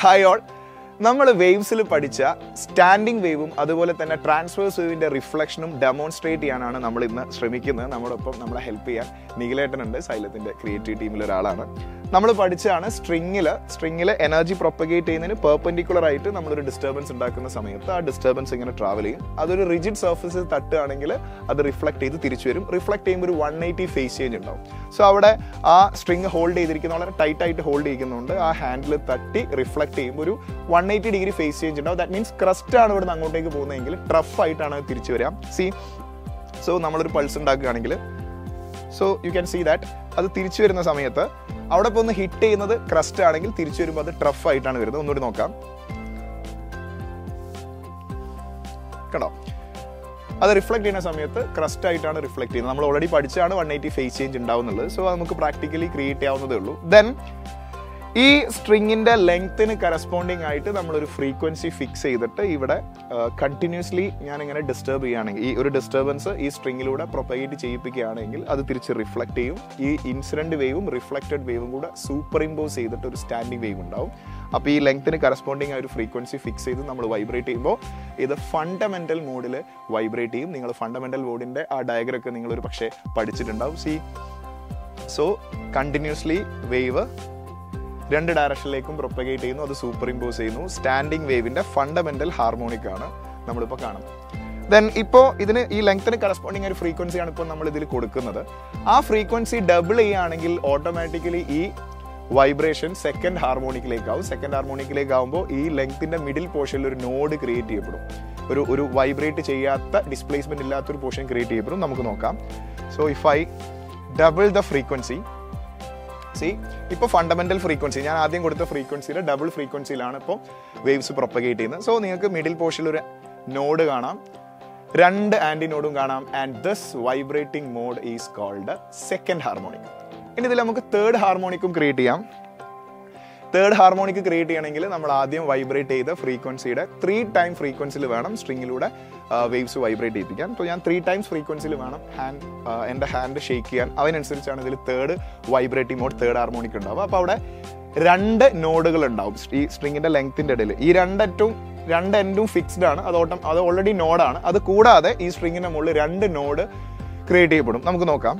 hi all നമ്മൾ വേവ്സിൽ പഠിച്ച standing വേവും അതുപോലെ തന്നെ ട്രാൻസ്ഫേഴ്സ് വേവിന്റെ റിഫ്ലക്ഷനും ഡെമോൺസ്ട്രേറ്റ് ചെയ്യാനാണ് നമ്മൾ ഇന്ന് ശ്രമിക്കുന്നത് നമ്മോടൊപ്പം നമ്മളെ ഹെൽപ്പ് ചെയ്യാൻ നിഖിലേട്ടനുണ്ട് സൈലത്തിന്റെ ക്രിയേറ്റീവ് ടീമിൽ ഒരാളാണ് നമ്മൾ പഠിച്ചാണ് സ്ട്രിങ്ങിൽ സ്ട്രിങ്ങിൽ എനർജി പ്രൊപ്പഗേറ്റ് ചെയ്യുന്നതിന് പെർപെൻഡിക്കുലർ ആയിട്ട് നമ്മളൊരു ഡിസ്റ്റർബൻസ് ഉണ്ടാക്കുന്ന സമയത്ത് ആ ഡിസ്റ്റർബൻസ് ഇങ്ങനെ ട്രാവൽ ചെയ്യും അതൊരു റിജിഡ് സർഫസിൽ തട്ടുകയാണെങ്കിൽ അത് റിഫ്ലക്ട് ചെയ്ത് തിരിച്ചു വരും റിഫ്ലക്ട് ചെയ്യുമ്പോൾ ഒരു വൺ എയ്റ്റി ഫേസ് ചേഞ്ച് ഉണ്ടാവും സോ അവിടെ ആ സ്ട്രിങ് ഹോൾഡ് ചെയ്തിരിക്കുന്ന വളരെ ടൈറ്റ് ആയിട്ട് ഹോൾഡ് ചെയ്യുന്നുണ്ട് ആ ഹാൻഡിൽ തട്ടി റിഫ്ലക്ട് ചെയ്യുമ്പോൾ ഒരു one eighty degree phase change ഉണ്ടാവും ദാറ്റ് മീൻസ് ക്രസ്റ്റ് ആണ് ഇവിടുന്ന് അങ്ങോട്ടേക്ക് പോകുന്നതെങ്കിൽ ട്രഫ് ആയിട്ടാണ് അത് തിരിച്ചു വരാം സി സോ നമ്മളൊരു പൾസ് ഉണ്ടാക്കുകയാണെങ്കിൽ so you can see that അത് തിരിച്ചു വരുന്ന സമയത്ത് അവിടെ ഇപ്പോൾ ഒന്ന് ഹിറ്റ് ചെയ്യുന്നത് ക്രസ്റ്റ് ആണെങ്കിൽ തിരിച്ചു വരുമ്പോൾ അത് ട്രഫ് ആയിട്ടാണ് വരുന്നത് ഒന്നുകൂടി നോക്കാം കണ്ടോ അത് റിഫ്ലക്ട് ചെയ്യുന്ന സമയത്ത് ക്രസ്റ്റ് ആയിട്ടാണ് റിഫ്ലക്ട് ചെയ്യുന്നത് നമ്മൾ ഓൾറെഡി പഠിച്ചാണ് വൺ എയ്റ്റി ഫേസ് ചേഞ്ച് ഉണ്ടാവുന്നുള്ളത് സോ അത് നമുക്ക് പ്രാക്ടിക്കലി ക്രിയേറ്റ് ചെയ്യാവുന്നതേ ഉള്ളൂ ദെൻ ഈ സ്ട്രിങ്ങിന്റെ ലെങ്ത്തിന് കറസ്പോണ്ടിങ് ആയിട്ട് നമ്മളൊരു ഫ്രീക്വൻസി ഫിക്സ് ചെയ്തിട്ട് ഇവിടെ കണ്ടിന്യൂസ്ലി ഞാൻ ഇങ്ങനെ ഡിസ്റ്റർബ് ചെയ്യുകയാണെങ്കിൽ ഈ ഒരു ഡിസ്റ്റർബൻസ് ഈ സ്ട്രിങ്ങിലൂടെ പ്രൊപ്പഗേറ്റ് ചെയ്യിപ്പിക്കുകയാണെങ്കിൽ അത് തിരിച്ച് റിഫ്ലക്ട് ചെയ്യും ഈ ഇൻസിഡന്റ് വേവും റിഫ്ലക്റ്റഡ് വേവും കൂടെ സൂപ്പർ ഇമ്പോസ് ചെയ്തിട്ട് ഒരു സ്റ്റാൻഡിങ് വേവ് ഉണ്ടാവും അപ്പോൾ ഈ ലെങ്ത്തിന് കറസ്പോണ്ടിങ് ആ ഒരു ഫ്രീക്വൻസി ഫിക്സ് ചെയ്ത് നമ്മൾ വൈബ്രേറ്റ് ചെയ്യുമ്പോൾ ഇത് ഫണ്ടമെന്റൽ മോഡിൽ വൈബ്രേറ്റ് ചെയ്യും നിങ്ങൾ ഫണ്ടമെന്റൽ മോഡിന്റെ ആ ഡയഗ്രം ഒക്കെ നിങ്ങൾ ഒരു പക്ഷേ പഠിച്ചിട്ടുണ്ടാവും സി സോ കണ്ടിന്യൂസ്ലി വേവ് രണ്ട് ഡയറക്ഷനിലേക്കും പ്രൊപ്പഗേറ്റ് ചെയ്യുന്നു അത് സൂപ്പർ ഇമ്പോസ് ചെയ്യുന്നു സ്റ്റാൻഡിങ് വേവിന്റെ ഫണ്ടമെന്റൽ ഹാർമോണിക് ആണ് നമ്മളിപ്പോൾ കാണുന്നത് ദെൻ ഇപ്പോൾ ഇതിന് ഈ ലെങ്ത്തിന് കറസ്പോണ്ടിങ് ഒരു ഫ്രീക്വൻസിയാണ് ഇപ്പോൾ നമ്മൾ ഇതിൽ കൊടുക്കുന്നത് ആ ഫ്രീക്വൻസി ഡബിൾ ചെയ്യുകയാണെങ്കിൽ ഓട്ടോമാറ്റിക്കലി ഈ വൈബ്രേഷൻ സെക്കൻഡ് ഹാർമോണിക്കിലേക്ക് ആവും സെക്കൻഡ് ഹാർമോണിക്കിലേക്ക് ആവുമ്പോൾ ഈ ലെങ്ത്തിന്റെ മിഡിൽ പോർഷനിൽ ഒരു നോഡ് ക്രിയേറ്റ് ചെയ്യപ്പെടും ഒരു ഒരു വൈബ്രേറ്റ് ചെയ്യാത്ത ഡിസ്പ്ലേസ്മെന്റ് ഇല്ലാത്തൊരു പോർഷൻ ക്രിയേറ്റ് ചെയ്യപ്പെടും നമുക്ക് നോക്കാം so if I double the frequency see ഇപ്പോൾ ഫണ്ടമെന്റൽ ഫ്രീക്വൻസി ഞാൻ ആദ്യം കൊടുത്ത ഫ്രീക്വൻസിയുടെ ഡബിൾ ഫ്രീക്വൻസിയിലാണ് ഇപ്പോൾ വേവ്സ് പ്രൊപ്പഗേറ്റ് ചെയ്യുന്നത് സോ നിങ്ങൾക്ക് മിഡിൽ പോർഷനിൽ ഒരു നോഡ് കാണാം രണ്ട് ആന്റി നോഡും കാണാം and this vibrating mode is called second harmonic ഇനി ഇതിൽ നമുക്ക് തേർഡ് ഹാർമോണിക്കും ക്രിയേറ്റ് ചെയ്യാം തേർഡ് ഹാർമോണിക് ക്രിയേറ്റ് ചെയ്യണമെങ്കിൽ നമ്മൾ ആദ്യം വൈബ്രേറ്റ് ചെയ്ത ഫ്രീക്വൻസിയുടെ ത്രീ ടൈം ഫ്രീക്വൻസിയിൽ വേണം സ്ട്രിങ്ങിലൂടെ വേവ്സ് വൈബ്രേറ്റ് ചെയ്യിപ്പിക്കാൻ അപ്പോൾ ഞാൻ ത്രീ ടൈംസ് ഫ്രീക്വൻസിയിൽ വേണം ഹാൻഡ് എൻ്റെ ഹാൻഡ് ഷേക്ക് ചെയ്യാൻ അതിനനുസരിച്ചാണ് ഇതിൽ third vibrating mode third harmonic ഉണ്ടാവും അപ്പോൾ അവിടെ രണ്ട് നോഡുകൾ ഉണ്ടാവും ഈ സ്ട്രിങ്ങിന്റെ ലെങ്ത്തിന്റെ ഇടയിൽ ഈ രണ്ടറ്റും രണ്ട് എൻഡും ഫിക്സ്ഡ് ആണ് അത് ഓട്ടം അത് ഓൾറെഡി നോഡാണ് അത് കൂടാതെ ഈ സ്ട്രിങ്ങിന്റെ മുകളിൽ രണ്ട് നോഡ് ക്രിയേറ്റ് ചെയ്യപ്പെടും നമുക്ക് നോക്കാം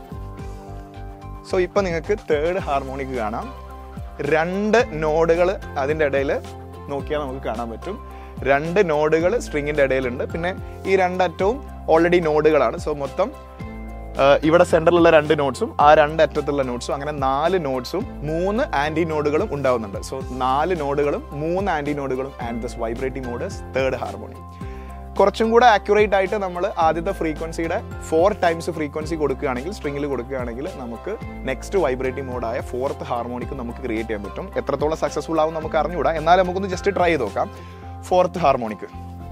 സോ ഇപ്പൊ നിങ്ങൾക്ക് തേർഡ് ഹാർമോണിക് കാണാം രണ്ട് നോഡുകൾ അതിൻ്റെ ഇടയിൽ നോക്കിയാൽ നമുക്ക് കാണാൻ പറ്റും രണ്ട് നോഡുകൾ സ്ട്രിങ്ങിന്റെ ഇടയിലുണ്ട് പിന്നെ ഈ രണ്ടറ്റവും ഓൾറെഡി നോഡുകളാണ് സോ മൊത്തം ആ, ഇവിടെ സെന്ററിലുള്ള രണ്ട് നോട്ട്സും ആ രണ്ട് അറ്റത്തുള്ള നോട്ട്സും അങ്ങനെ നാല് നോട്ട്സും മൂന്ന് ആന്റി നോഡുകളും ഉണ്ടാവുന്നുണ്ട് സോ നാല് നോഡുകളും മൂന്ന് ആന്റി നോഡുകളും and this vibrating mode third harmony കുറച്ചും കൂടെ ആക്യുറേറ്റ് ആയിട്ട് നമ്മൾ ആദ്യത്തെ ഫ്രീക്വൻസിയുടെ ഫോർ ടൈംസ് ഫ്രീക്വൻസി കൊടുക്കുകയാണെങ്കിൽ സ്ട്രിങ്ങിൽ കൊടുക്കുകയാണെങ്കിൽ നമുക്ക് നെക്സ്റ്റ് വൈബ്രേറ്റിംഗ് മോഡായ ഫോർത്ത് ഹാർമോണിക്ക് നമുക്ക് ക്രിയേറ്റ് ചെയ്യാൻ പറ്റും എത്രത്തോളം സക്സസ്ഫുൾ ആവും നമുക്ക് അറിഞ്ഞുകൂടാ എന്നാലും നമുക്കൊന്ന് ജസ്റ്റ് ട്രൈ ചെയ്ത് നോക്കാം ഫോർത്ത് ഹാർമോണിക്ക്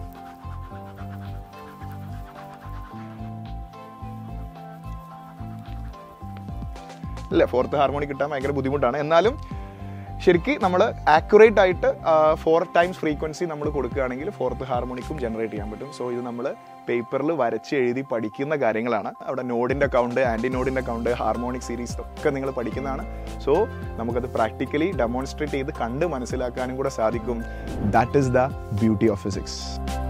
ഇല്ല ഫോർത്ത് ഹാർമോണിക് കിട്ടാൻ ഭയങ്കര ബുദ്ധിമുട്ടാണ് എന്നാലും ശരിക്ക് നമ്മൾ ആക്യുറേറ്റ് ആയിട്ട് ഫോർ ടൈംസ് ഫ്രീക്വൻസി നമ്മൾ കൊടുക്കുകയാണെങ്കിൽ ഫോർത്ത് ഹാർമോണിക്കും ജനറേറ്റ് ചെയ്യാൻ പറ്റും സോ ഇത് നമ്മൾ പേപ്പറിൽ വരച്ച് എഴുതി പഠിക്കുന്ന കാര്യങ്ങളാണ് അവിടെ നോഡിൻ്റെ കൗണ്ട് ആൻറ്റി നോഡിൻ്റെ കൗണ്ട് ഹാർമോണിക് സീരീസ് ഒക്കെ നിങ്ങൾ പഠിക്കുന്നതാണ് സോ നമുക്കത് പ്രാക്ടിക്കലി ഡെമോൺസ്ട്രേറ്റ് ചെയ്ത് കണ്ട് മനസ്സിലാക്കാനും കൂടെ സാധിക്കും that is the beauty of physics